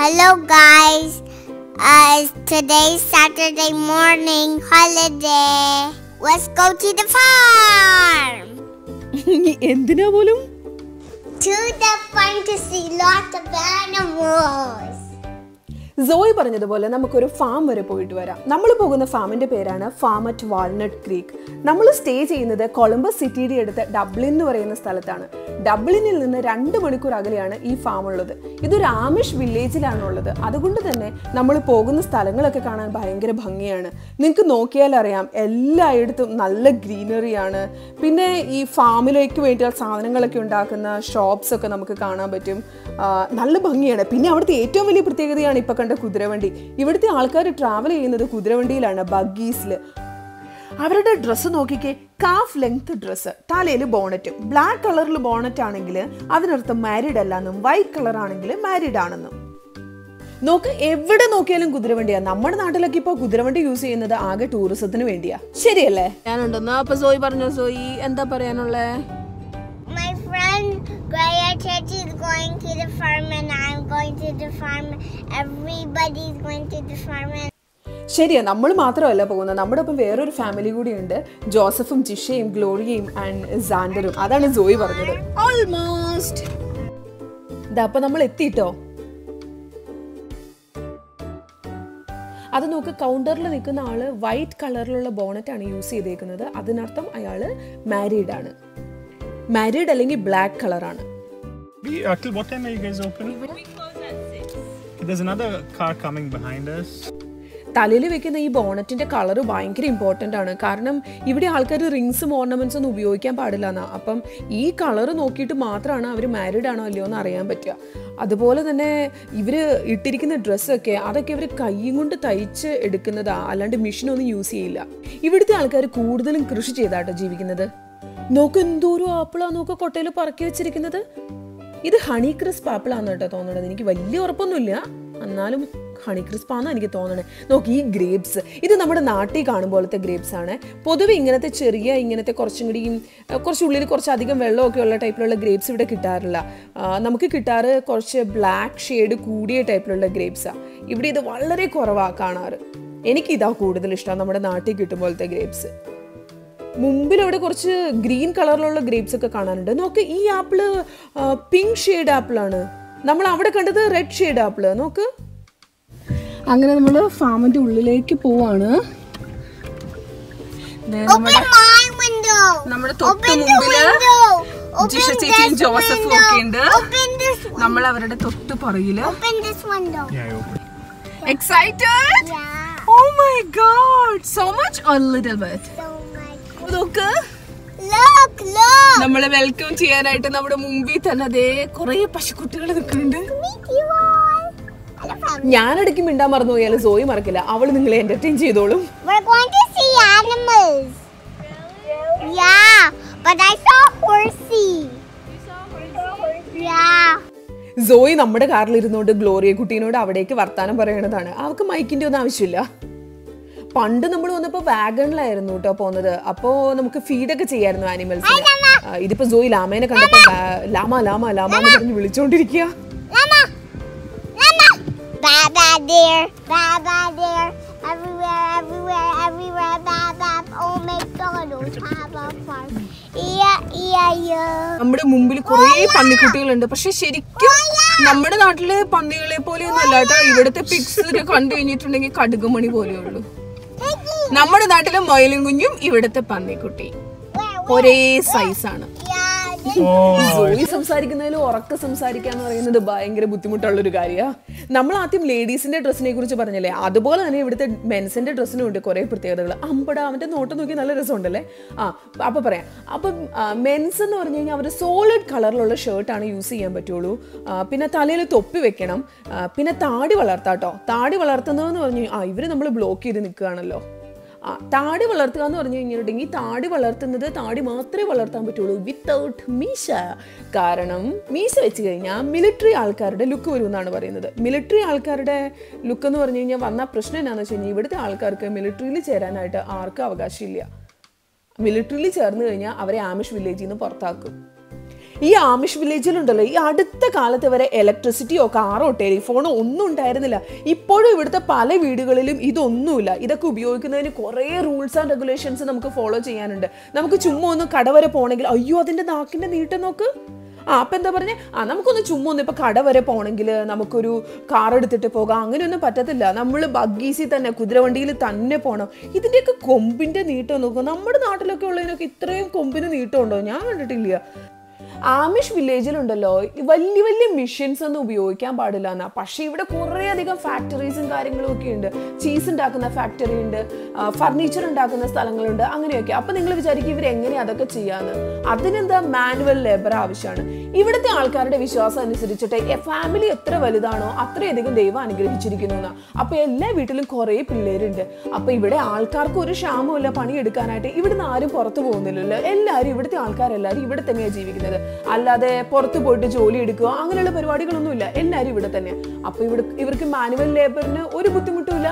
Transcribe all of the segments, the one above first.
Hello, guys. Uh, it's today's Saturday morning holiday. Let's go to the farm. എന്തിനാ പോലും To the farm to see lots of animals. സോയി പറഞ്ഞതുപോലെ നമുക്കൊരു farm വരെ പോയിട്ട് വരാം നമ്മൾ പോകുന്ന ഫാമിന്റെ പേരാണ് ഫാം അറ്റ് വാൾനട്ട് ക്രീക്ക് നമ്മൾ സ്റ്റേ ചെയ്യുന്നത് കൊളംബസ് സിറ്റിയുടെ അടുത്ത് ഡബ്ലിൻ എന്ന് പറയുന്ന സ്ഥലത്താണ് ഡബ്ലിനിൽ നിന്ന് രണ്ട് മണിക്കൂർ അകലെയാണ് ഈ ഫാം ഉള്ളത് ഇതൊരു ആമിഷ് വില്ലേജിലാണ് ഉള്ളത് അതുകൊണ്ട് തന്നെ നമ്മൾ പോകുന്ന സ്ഥലങ്ങളൊക്കെ കാണാൻ ഭയങ്കര ഭംഗിയാണ് നിങ്ങൾക്ക് നോക്കിയാൽ അറിയാം എല്ലായിടത്തും നല്ല ഗ്രീനറിയാണ് പിന്നെ ഈ ഫാമിലേക്ക് വേണ്ടിയുള്ള സാധനങ്ങളൊക്കെ ഉണ്ടാക്കുന്ന ഷോപ്സ് ഒക്കെ നമുക്ക് കാണാൻ പറ്റും ആ, നല്ല ഭംഗിയാണ് പിന്നെ അവിടുത്തെ ഏറ്റവും വലിയ പ്രത്യേകതയാണ് ഇപ്പൊ കണ്ട കുതിരവണ്ടി ഇവിടുത്തെ ആൾക്കാർ ട്രാവൽ ചെയ്യുന്നത് കുതിരവണ്ടിയിലാണ് ബഗ്ഗീസിൽ അവരുടെ ഡ്രസ്സ് നോക്കിക്കേ കാഫ് ലെങ്ത് ഡ്രസ്സ് തലയിൽ ബോണറ്റും ബ്ലാക്ക് കളറിൽ ബോണറ്റ് ആണെങ്കിൽ അതിനർത്ഥം മാരീഡ് അല്ലാന്നും വൈറ്റ് കളർ ആണെങ്കിൽ മാരീഡ് ആണെന്നും നോക്ക് എവിടെ നോക്കിയാലും കുതിരവണ്ടിയാ നമ്മുടെ നാട്ടിലൊക്കെ ഇപ്പൊ കുതിരവണ്ടി യൂസ് ചെയ്യുന്നത് ആകെ ടൂറിസത്തിന് വേണ്ടിയാ ശരിയല്ലേ ഞാനുണ്ടെന്നാ അപ്പൊ സോയി പറഞ്ഞോ സോയി എന്താ പറയാനുള്ളേ My friend Graya Chechi is going to the farm, and I'm going to the farm. Everybody's going to the farm. And ശരിയാ നമ്മൾ മാത്രമല്ല പോകുന്നത് നമ്മുടെ ഒപ്പം വേറൊരു ഫാമിലി കൂടിയുണ്ട് ജോസഫും ജിഷയും ഗ്ലോറിയയും ആൻഡ് സാൻഡറും അതാണ് സോയി പറഞ്ഞത് ഓൾമോസ്റ്റ് ഇതാ അപ്പൊ നമ്മൾ എത്തിയിട്ടോ അത് നോക്ക് കൗണ്ടറിൽ നിൽക്കുന്ന ആള് വൈറ്റ് കളറിലുള്ള ബോണറ്റ് ആണ് യൂസ് ചെയ്തേക്കുന്നത് അതിനർത്ഥം അയാള് മാരീഡ് ആണ് മാരീഡ് അല്ലെങ്കിൽ ബ്ലാക്ക് കളറാണ് We, uh, till what time are you guys open? There's another car coming behind us. തലയിൽ വെക്കുന്ന ഈ ബോണറ്റിന്റെ കളർ ഭയങ്കര ഇമ്പോർട്ടൻ്റ് ആണ് കാരണം ഇവിടെ ആൾക്കാർ റിങ്സും ഓർണമെന്റ്സ് ഒന്നും ഉപയോഗിക്കാൻ പാടില്ല എന്നാ അപ്പം ഈ കളർ നോക്കിയിട്ട് മാത്രമാണ് അവർ മാരീഡ് ആണോ അല്ലയോ എന്ന് അറിയാൻ പറ്റുക അതുപോലെ തന്നെ ഇവർ ഇട്ടിരിക്കുന്ന ഡ്രസ്സൊക്കെ അതൊക്കെ ഇവർ കൈയും കൊണ്ട് തയ്ച്ച് എടുക്കുന്നതാ അല്ലാണ്ട് മെഷീനൊന്നും യൂസ് ചെയ്യില്ല ഇവിടുത്തെ ആൾക്കാർ കൂടുതലും കൃഷി ചെയ്താട്ടോ ജീവിക്കുന്നത് നോക്ക് എന്തോരം ആപ്പിളാ നോക്ക് കൊട്ടയിൽ പറക്കി വെച്ചിരിക്കുന്നത് ഇത് ഹണി ക്രിസ്പ് ആപ്പിളാന്ന് കേട്ടോ തോന്നുന്നത് എനിക്ക് വലിയ ഉറപ്പൊന്നുമില്ല എന്നാലും ഹണി ക്രിസ്പ് ആണെന്ന് എനിക്ക് തോന്നണേ നോക്കി ഈ ഗ്രേപ്സ് ഇത് നമ്മുടെ നാട്ടിൽ കാണും പോലത്തെ ഗ്രേപ്സ് ആണ് പൊതുവെ ഇങ്ങനത്തെ ചെറിയ ഇങ്ങനത്തെ കുറച്ചും കൂടി ആ, കുറച്ച് ഉള്ളിൽ കുറച്ച് അധികം വെള്ളമൊക്കെ ഉള്ള ടൈപ്പിലുള്ള ഗ്രേപ്സ് ഇവിടെ കിട്ടാറില്ല ആ, നമുക്ക് കിട്ടാറ് കുറച്ച് ബ്ലാക്ക് ഷെയ്ഡ് കൂടിയ ടൈപ്പിലുള്ള ഗ്രേപ്സാണ് ഇവിടെ ഇത് വളരെ കുറവാണ് കാണാറ് എനിക്കിതാ കൂടുതൽ ഇഷ്ടം നമ്മുടെ നാട്ടിൽ കിട്ടും പോലത്തെ ഗ്രേപ്സ് മുമ്പിൽ അവിടെ കുറച്ച് ഗ്രീൻ കളറിലുള്ള ഗ്രേപ്സ് ഒക്കെ കാണാനുണ്ട് നോക്ക് ഈ ആപ്പിള് പിങ്ക് ഷെയ്ഡ് ആപ്പിളാണ് നമ്മൾ അവിടെ കണ്ടത് റെഡ് ഷെയ്ഡ് ആപ്പിള് നോക്ക് അങ്ങനെ നമ്മൾ ഫാമിന്റെ ഉള്ളിലേക്ക് പോവാണ് ദേ നമ്മുടെ Open my window. നമ്മുടെ തൊട്ട് Open the മുമ്പില് window. Open ജിഷ ചേച്ചിയും this ജോസഫും window. ഒക്കെ ഉണ്ട് Open this one. നമ്മൾ അവരുടെ തൊട്ട് പുറകില് Open this window. Yeah, I opened. Excited Yeah. Oh my god so much a little bit So much. നോക്ക് Look, look. നമ്മളെ വെൽക്കം ചെയ്യാനായിട്ട് നമ്മുടെ മുമ്പിൽ തന്നെ അതേ കുറെ പശുക്കുട്ടികൾ നിൽക്കുന്നുണ്ട് Meet you all. Hello, family. ഞാനിടയ്ക്ക് മിണ്ടാൻ മറന്നു പോയാൽ സോയി മറക്കില്ല അവള് നിങ്ങളെ എന്റർടൈൻ ചെയ്തോളും We're going to see animals. Yeah, but I saw horsey. You saw horsey? Yeah. സോയി നമ്മുടെ കാറിൽ ഇരുന്നുകൊണ്ട് ഗ്ലോറിയ കുട്ടീനോട് അവിടേക്ക് വർത്താനം പറയണതാണ് അവൾക്ക് മൈക്കിന്റെ ഒന്നും ആവശ്യമില്ല പണ്ട് നമ്മൾ വന്നപ്പോൾ വാഗണിലായിരുന്നു കേട്ടോ പോകുന്നത് അപ്പോൾ നമുക്ക് ഫീഡൊക്കെ ചെയ്യായിരുന്നു ആനിമൽസിന് ഇതിപ്പോ സോയി ലാമേനെ കണ്ടപ്പോൾ വാ- ലാമ ലാമ ലാമ എന്ന് പറഞ്ഞ് വിളിച്ചോണ്ടിരിക്കുക Llama! Llama! Baba there, Baba there. Everywhere, everywhere, everywhere, Baba. Oh my God, oh Baba farm. Yeah, yeah, yeah. നമ്മുടെ മുമ്പിൽ കുറേ പന്നിക്കുട്ടികളുണ്ട് പക്ഷെ ശരിക്കും നമ്മുടെ നാട്ടിലെ പന്നികളെ പോലെയൊന്നും അല്ല കേട്ടോ ഇവിടുത്തെ പിക്സ് കണ്ടു കഴിഞ്ഞിട്ടുണ്ടെങ്കിൽ കടുകുമണി പോലെയുള്ളൂ നമ്മുടെ നാട്ടിലെ മൊയലും കുഞ്ഞും ഇവിടുത്തെ പന്നിക്കുട്ടി Where, ഒരേ സൈസാണ് Yeah, this Oh, ജോലി സംസാരിക്കുന്നതിൽ ഉറക്ക സംസാരിക്കുക എന്ന് പറയുന്നത് ഭയങ്കര ബുദ്ധിമുട്ടുള്ള ഒരു കാര്യമാണ് നമ്മൾ ആദ്യം ലേഡീസിന്റെ ഡ്രസ്സിനെ കുറിച്ച് പറഞ്ഞല്ലേ അതുപോലെ തന്നെ ഇവിടുത്തെ മെൻസിന്റെ ഡ്രസ്സിനും ഉണ്ട് കുറെ പ്രത്യേകതകൾ അമ്പട അവന്റെ നോട്ടം നോക്കി നല്ല രസമുണ്ടല്ലേ ആ അപ്പൊ പറയാം അപ്പം മെൻസ് എന്ന് പറഞ്ഞു കഴിഞ്ഞാൽ അവർ സോളിഡ് കളറിലുള്ള ഷർട്ടാണ് യൂസ് ചെയ്യാൻ പറ്റുള്ളൂ ആ, പിന്നെ തലയിൽ തൊപ്പി വെക്കണം ആ, പിന്നെ താടി വളർത്താട്ടോ താടി വളർത്തുന്നതെന്ന് പറഞ്ഞു ആ ഇവര് നമ്മൾ ബ്ലോക്ക് ചെയ്ത് നിൽക്കുകയാണല്ലോ ആ താടി വളർത്തുക എന്ന് പറഞ്ഞു കഴിഞ്ഞിട്ടുണ്ടെങ്കിൽ താടി വളർത്തുന്നത് താടി മാത്രമേ വളർത്താൻ പറ്റുള്ളൂ വിത്തൗട്ട് മീശ കാരണം മീശ വെച്ച് കഴിഞ്ഞാൽ മിലിറ്ററി ആൾക്കാരുടെ ലുക്ക് വരും എന്നാണ് പറയുന്നത് മിലിറ്ററി ആൾക്കാരുടെ ലുക്ക് എന്ന് പറഞ്ഞു കഴിഞ്ഞാൽ വന്ന പ്രശ്നം എന്താണെന്ന് വെച്ച് കഴിഞ്ഞാൽ ഇവിടുത്തെ ആൾക്കാർക്ക് മിലിറ്ററിയിൽ ചേരാനായിട്ട് ആർക്കും അവകാശമില്ല മിലിറ്ററിയിൽ ചേർന്ന് കഴിഞ്ഞാൽ അവരെ ആമിഷ് വില്ലേജിൽ നിന്ന് പുറത്താക്കും ഈ ആമിഷ് വില്ലേജിലുണ്ടല്ലോ ഈ അടുത്ത കാലത്ത് വരെ ഇലക്ട്രിസിറ്റിയോ കാറോ ടെലിഫോണോ ഒന്നും ഉണ്ടായിരുന്നില്ല ഇപ്പോഴും ഇവിടുത്തെ പല വീടുകളിലും ഇതൊന്നുമില്ല ഇതൊക്കെ ഉപയോഗിക്കുന്നതിന് കുറേ റൂൾസ് ആൻഡ് റെഗുലേഷൻസ് നമുക്ക് ഫോളോ ചെയ്യാനുണ്ട് നമുക്ക് ചുമ്മാ ഒന്ന് കട വരെ പോകണമെങ്കിൽ അയ്യോ അതിന്റെ നാക്കിന്റെ നീട്ടം നോക്ക് ആ അപ്പം എന്താ പറഞ്ഞേ ആ നമുക്കൊന്ന് ചുമ്മാ ഒന്ന് ഇപ്പം കട വരെ പോകണമെങ്കിൽ നമുക്കൊരു കാർ എടുത്തിട്ട് പോകാം അങ്ങനെയൊന്നും പറ്റത്തില്ല നമ്മൾ ബഗ്ഗീസിൽ തന്നെ കുതിരവണ്ടിയിൽ തന്നെ പോകണം ഇതിൻ്റെയൊക്കെ കൊമ്പിൻ്റെ നീട്ടം നോക്കുക നമ്മുടെ നാട്ടിലൊക്കെ ഉള്ളതിനൊക്കെ ഇത്രയും കൊമ്പിന് നീട്ടം ഉണ്ടോ ഞാൻ കണ്ടിട്ടില്ല ആമിഷ് വില്ലേജിലുണ്ടല്ലോ ഈ വലിയ വലിയ മിഷൻസ് ഒന്നും ഉപയോഗിക്കാൻ പാടില്ല എന്നാ പക്ഷേ ഇവിടെ കുറേ അധികം ഫാക്ടറീസും കാര്യങ്ങളും ഒക്കെ ഉണ്ട് ചീസ് ഉണ്ടാക്കുന്ന ഫാക്ടറി ഉണ്ട് ഫർണിച്ചർ ഉണ്ടാക്കുന്ന സ്ഥലങ്ങളുണ്ട് അങ്ങനെയൊക്കെ അപ്പൊ നിങ്ങൾ വിചാരിക്കും ഇവർ എങ്ങനെയാ അതൊക്കെ ചെയ്യാന്ന് അതിനെന്താ മാനുവൽ ലേബർ ആവശ്യമാണ് ഇവിടുത്തെ ആൾക്കാരുടെ വിശ്വാസം അനുസരിച്ചിട്ട് ഫാമിലി എത്ര വലുതാണോ അത്രയധികം ദൈവം അനുഗ്രഹിച്ചിരിക്കുന്നു എന്നാ അപ്പൊ എല്ലാ വീട്ടിലും കുറേ പിള്ളേരുണ്ട് അപ്പൊ ഇവിടെ ആൾക്കാർക്ക് ഒരു ക്ഷാമമില്ല പണിയെടുക്കാനായിട്ട് ഇവിടുന്ന് ആരും പുറത്തു പോകുന്നില്ലല്ലോ എല്ലാവരും ഇവിടുത്തെ ആൾക്കാരെല്ലാവരും ഇവിടെ തന്നെയാണ് ജീവിക്കുന്നത് അല്ലാതെ പുറത്ത് പോയിട്ട് ജോലി എടുക്കുക അങ്ങനെയുള്ള പരിപാടികളൊന്നുമില്ല എല്ലാവരും ഇവിടെ തന്നെ അപ്പൊ ഇവിടെ ഇവർക്ക് മാനുവൽ ലേബറിന് ഒരു ബുദ്ധിമുട്ടുമില്ല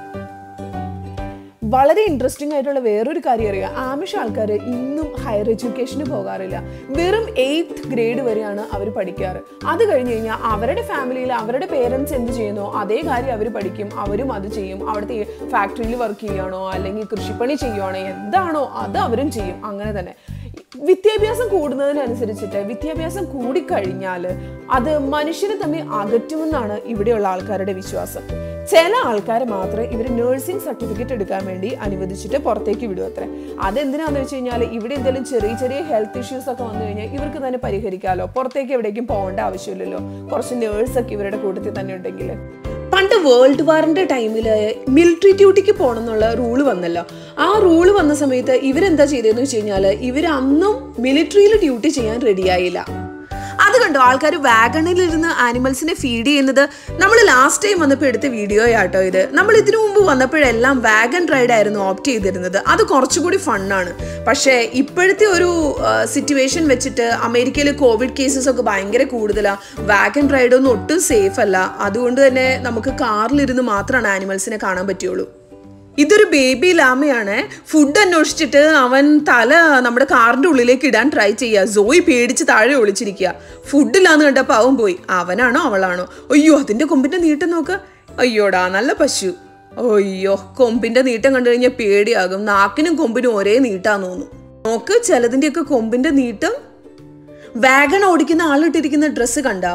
വളരെ ഇൻട്രസ്റ്റിംഗ് ആയിട്ടുള്ള വേറൊരു കാര്യം അറിയാം ആമിഷ ആൾക്കാർ ഇന്നും ഹയർ എഡ്യൂക്കേഷന് പോകാറില്ല വെറും എയ്ത്ത് ഗ്രേഡ് വരെയാണ് അവർ പഠിക്കാറ് അത് കഴിഞ്ഞ് കഴിഞ്ഞാൽ അവരുടെ ഫാമിലിയിൽ അവരുടെ പേരൻസ് എന്ത് ചെയ്യുന്നോ അതേ കാര്യം അവർ പഠിക്കും അവരും അത് ചെയ്യും അവിടുത്തെ ഫാക്ടറിയിൽ വർക്ക് ചെയ്യുകയാണോ അല്ലെങ്കിൽ കൃഷിപ്പണി ചെയ്യുകയാണോ എന്താണോ അത് അവരും ചെയ്യും അങ്ങനെ തന്നെ വിദ്യാഭ്യാസം കൂടുന്നതിനനുസരിച്ചിട്ട് വിദ്യാഭ്യാസം കൂടിക്കഴിഞ്ഞാൽ അത് മനുഷ്യരെ തമ്മിൽ അകറ്റുമെന്നാണ് ഇവിടെയുള്ള ആൾക്കാരുടെ വിശ്വാസം ചില ആൾക്കാരെ മാത്രമേ ഇവർ നഴ്സിംഗ് സർട്ടിഫിക്കറ്റ് എടുക്കാൻ വേണ്ടി അനുവദിച്ചിട്ട് പുറത്തേക്ക് വിടും അത്രേ അതെന്തിനാന്ന് വെച്ച് കഴിഞ്ഞാൽ ഇവിടെ എന്തെങ്കിലും ചെറിയ ചെറിയ ഹെൽത്ത് ഇഷ്യൂസ് ഒക്കെ വന്നു കഴിഞ്ഞാൽ ഇവർക്ക് തന്നെ പരിഹരിക്കാമല്ലോ പുറത്തേക്ക് എവിടേക്കും പോകേണ്ട ആവശ്യമില്ലല്ലോ കുറച്ച് നേഴ്സൊക്കെ ഇവരുടെ കൂട്ടത്തിൽ തന്നെ ഉണ്ടെങ്കിൽ പണ്ട് വേൾഡ് വാറിന്റെ ടൈമിൽ മിലിറ്ററി ഡ്യൂട്ടിക്ക് പോകണം എന്നുള്ള റൂള് വന്നല്ലോ ആ റൂള് വന്ന സമയത്ത് ഇവരെന്താ ചെയ്തതെന്ന് വെച്ച് കഴിഞ്ഞാൽ ഇവർ അന്നും മിലിറ്ററിയിൽ ഡ്യൂട്ടി ചെയ്യാൻ റെഡിയായില്ല അത് കണ്ടോ ആൾക്കാർ വാഗണിലിരുന്ന് ആനിമൽസിനെ ഫീഡ് ചെയ്യുന്നത് നമ്മൾ ലാസ്റ്റ് ടൈം വന്നപ്പോൾ എടുത്ത വീഡിയോ ആട്ടോ ഇത് നമ്മൾ ഇതിനു മുമ്പ് വന്നപ്പോഴെല്ലാം വാഗൺ റൈഡ് ആയിരുന്നു ഓപ്റ്റ് ചെയ്തിരുന്നത് അത് കുറച്ചുകൂടി ഫണ്ണാണ് പക്ഷേ ഇപ്പോഴത്തെ ഒരു സിറ്റുവേഷൻ വെച്ചിട്ട് അമേരിക്കയിൽ കോവിഡ് കേസസ് ഒക്കെ ഭയങ്കര കൂടുതലാണ് വാഗൺ റൈഡ് ഒന്നും ഒട്ടും സേഫ് അല്ല അതുകൊണ്ട് തന്നെ നമുക്ക് കാറിലിരുന്ന് മാത്രമാണ് ആനിമൽസിനെ കാണാൻ പറ്റുള്ളൂ ഇതൊരു ബേബി ലാമയാണ് ഫുഡ് അന്വേഷിച്ചിട്ട് അവൻ തല നമ്മുടെ കാറിന്റെ ഉള്ളിലേക്ക് ഇടാൻ ട്രൈ ചെയ്യുക സോയി പേടിച്ച് താഴെ ഒളിച്ചിരിക്കുക ഫുഡില്ലാന്ന് കണ്ടപ്പോൾ അവൻ പോയി അവനാണോ അവളാണോ അയ്യോ അതിന്റെ കൊമ്പിന്റെ നീട്ടം നോക്ക് അയ്യോടാ നല്ല പശു അയ്യോ കൊമ്പിന്റെ നീട്ടം കണ്ടു കഴിഞ്ഞാൽ പേടിയാകും നാക്കിനും കൊമ്പിനും ഒരേ നീട്ടാന്ന് തോന്നും നോക്ക് ചിലതിന്റെയൊക്കെ കൊമ്പിന്റെ നീട്ടം വാഗൺ ഓടിക്കുന്ന ആളിട്ടിരിക്കുന്ന ഡ്രസ്സ് കണ്ടാ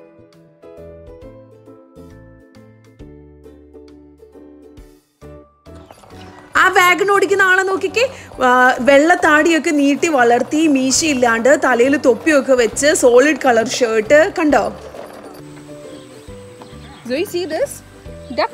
ആ വാഗൺ ഓടിക്കുന്ന ആളെ നോക്കിക്കേ ആ, വെള്ളത്താടിയൊക്കെ നീട്ടി വളർത്തി മീശയില്ലാണ്ട് തലയിൽ തൊപ്പിയൊക്കെ വെച്ച് സോളിഡ് കളർ ഷർട്ട് കണ്ടോ Do you see this? Duck.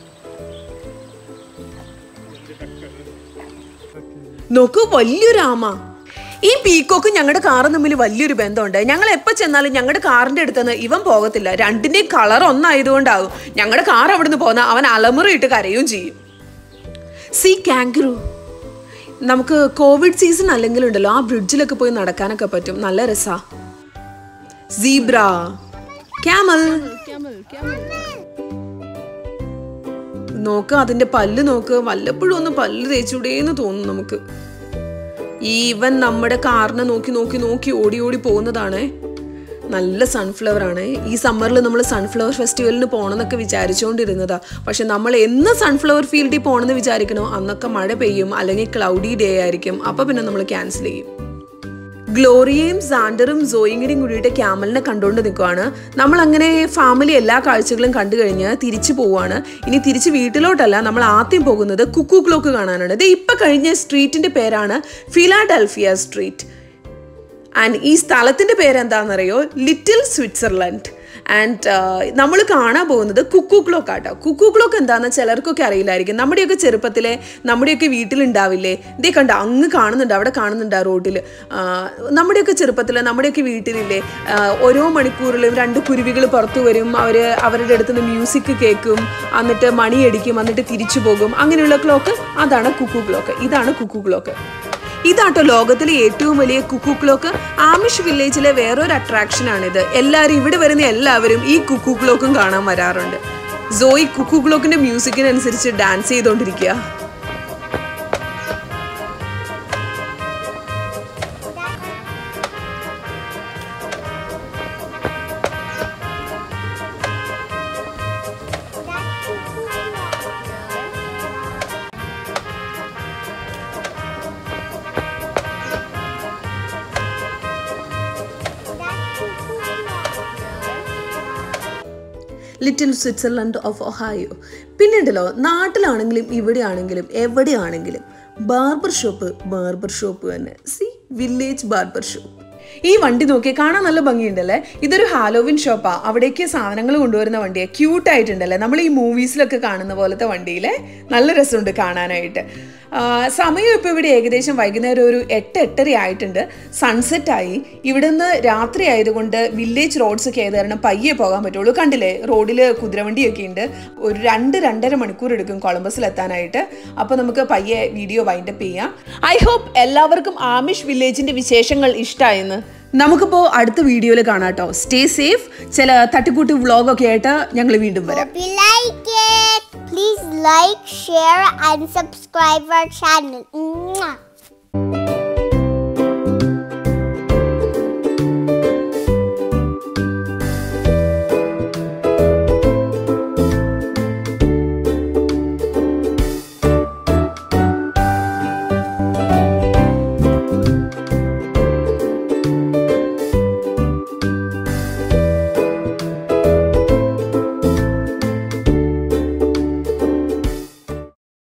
നോക്കൂ വലിയൊരു ആമ ഈ പീക്കോക്കും ഞങ്ങളുടെ കാറും തമ്മിൽ വലിയൊരു ബന്ധമുണ്ട് ഞങ്ങൾ എപ്പോൾ ചെന്നാലും ഞങ്ങളുടെ കാറിന്റെ അടുത്തുനിന്ന് ഇവൻ പോകത്തില്ല രണ്ടിന്റെയും കളർ ഒന്നായതുകൊണ്ടാകും ഞങ്ങളുടെ കാർ അവിടുന്ന് പോകുന്ന അവൻ അലമുറയിട്ട് കരയും ചെയ്യും സി കാങ്കറു നമുക്ക് കോവിഡ് സീസൺ അല്ലെങ്കിലുണ്ടല്ലോ ആ ബ്രിഡ്ജിലൊക്കെ പോയി നടക്കാനൊക്കെ പറ്റും നല്ല രസാ സീബ്ര ക്യാമൽ Camel, camel. നോക്ക് അതിന്റെ പല്ല് നോക്ക് വല്ലപ്പോഴും ഒന്ന് പല്ല് തേച്ചൂടേന്ന് തോന്നും നമുക്ക് ഈ ഇവൻ നമ്മുടെ കാറിനെ നോക്കി നോക്കി നോക്കി ഓടി ഓടി പോകുന്നതാണ് നല്ല സൺഫ്ലവർ ആണ് ഈ സമ്മറിൽ നമ്മൾ സൺഫ്ലവർ ഫെസ്റ്റിവലിന് പോകണമെന്നൊക്കെ വിചാരിച്ചുകൊണ്ടിരുന്നതാ പക്ഷെ നമ്മൾ എന്ന് സൺഫ്ലവർ ഫീൽഡിൽ പോകണമെന്ന് വിചാരിക്കണോ അന്നൊക്കെ മഴ പെയ്യും അല്ലെങ്കിൽ ക്ലൗഡി ഡേ ആയിരിക്കും അപ്പൊ പിന്നെ നമ്മൾ ക്യാൻസൽ ചെയ്യും ഗ്ലോറിയയും സാൻഡറും സോയിങ്ങനും കൂടിയിട്ട് ക്യാമലിനെ കണ്ടുകൊണ്ട് നിൽക്കുവാണ് നമ്മൾ അങ്ങനെ ഫാമിലി എല്ലാ കാഴ്ചകളും കണ്ടു കഴിഞ്ഞ് തിരിച്ചു പോവാണ് ഇനി തിരിച്ച് വീട്ടിലോട്ടല്ല നമ്മൾ ആദ്യം പോകുന്നത് കുക്കു ക്ലോക്ക് കാണാനാണ് ഇത് ഇപ്പൊ കഴിഞ്ഞ സ്ട്രീറ്റിന്റെ പേരാണ് ഫിലാഡൽഫിയ സ്ട്രീറ്റ് ആൻഡ് ഈ സ്ഥലത്തിന്റെ പേരെന്താണെന്നറിയോ ലിറ്റിൽ സ്വിറ്റ്സർലൻഡ് ആൻഡ് നമ്മൾ കാണാൻ പോകുന്നത് കുക്കു ക്ലോക്ക് ആട്ടോ കുക്കു ക്ലോക്ക് എന്താണെന്ന് ചിലർക്കൊക്കെ അറിയില്ലായിരിക്കും നമ്മുടെയൊക്കെ ചെറുപ്പത്തിലെ നമ്മുടെയൊക്കെ വീട്ടിലുണ്ടാവില്ലേ ഇതേ കണ്ട അങ്ങ് കാണുന്നുണ്ട് അവിടെ കാണുന്നുണ്ട് ആ റോഡിൽ നമ്മുടെയൊക്കെ ചെറുപ്പത്തിൽ നമ്മുടെയൊക്കെ വീട്ടിലില്ലേ ആ, ഓരോ മണിക്കൂറിലും രണ്ട് കുരുവികൾ പുറത്തു വരും അവർ അവരുടെ അടുത്ത് നിന്ന് മ്യൂസിക് കേൾക്കും എന്നിട്ട് മണിയടിക്കും എന്നിട്ട് തിരിച്ചു പോകും അങ്ങനെയുള്ള ക്ലോക്ക് അതാണ് കുക്കു ക്ലോക്ക് ഇതാണ് കുക്കു ക്ലോക്ക് ഇതാട്ടോ ലോകത്തിലെ ഏറ്റവും വലിയ കുക്കു ക്ലോക്ക് ആമിഷ് വില്ലേജിലെ വേറൊരു അട്രാക്ഷൻ ആണിത് എല്ലാവരും ഇവിടെ വരുന്ന എല്ലാവരും ഈ കുക്കു ക്ലോക്കും കാണാൻ വരാറുണ്ട് സോയി കുക്കു ക്ലോക്കിന്റെ മ്യൂസിക്കിനനുസരിച്ച് ഡാൻസ് ചെയ്തുകൊണ്ടിരിക്കുക ലിറ്റിൽ സ്വിറ്റ്സർലൻഡ് ഓഫ് ഒഹായോ പിന്നെ ഉണ്ടല്ലോ നാട്ടിലാണെങ്കിലും ഇവിടെയാണെങ്കിലും എവിടെയാണെങ്കിലും ബാർബർ ഷോപ്പ് ബാർബർ ഷോപ്പ് തന്നെ സി വില്ലേജ് ബാർബർ ഷോപ്പ് ഈ വണ്ടി നോക്കി കാണാൻ നല്ല ഭംഗിയുണ്ടല്ലേ ഇതൊരു ഹാലോവിൻ ഷോപ്പാ അവിടേക്ക് സാധനങ്ങൾ കൊണ്ടുവരുന്ന വണ്ടിയെ ക്യൂട്ട് ആയിട്ടുണ്ടല്ലേ നമ്മൾ ഈ മൂവീസിലൊക്കെ കാണുന്ന പോലത്തെ വണ്ടിയിലെ നല്ല രസമുണ്ട് കാണാനായിട്ട് ആ, സമയം ഇപ്പോൾ ഇവിടെ ഏകദേശം വൈകുന്നേരം ഒരു എട്ട് എട്ടര ആയിട്ടുണ്ട് സൺസെറ്റ് ആയി ഇവിടുന്ന് രാത്രി ആയതുകൊണ്ട് വില്ലേജ് റോഡ്സ് ഒക്കെ ആയത് കാരണം പയ്യെ പോകാൻ പറ്റുള്ളൂ കണ്ടില്ലേ റോഡിൽ കുതിരവണ്ടിയൊക്കെ ഉണ്ട് ഒരു രണ്ട് രണ്ടര മണിക്കൂർ എടുക്കും കൊളംബസിൽ എത്താനായിട്ട് അപ്പോൾ നമുക്ക് പയ്യെ വീഡിയോ വൈൻഡപ്പ് ചെയ്യാം ഐ ഹോപ്പ് എല്ലാവർക്കും ആമിഷ് വില്ലേജിന്റെ വിശേഷങ്ങൾ ഇഷ്ടമായെന്ന് നമുക്കിപ്പോൾ അടുത്ത വീഡിയോയിൽ കാണാം കേട്ടോ സ്റ്റേ സേഫ് ചില തട്ടിക്കൂട്ടി വ്ളോഗൊക്കെ ആയിട്ട് ഞങ്ങൾ വീണ്ടും വരാം Hope you like it. Please like, share, and subscribe our channel. Mwah.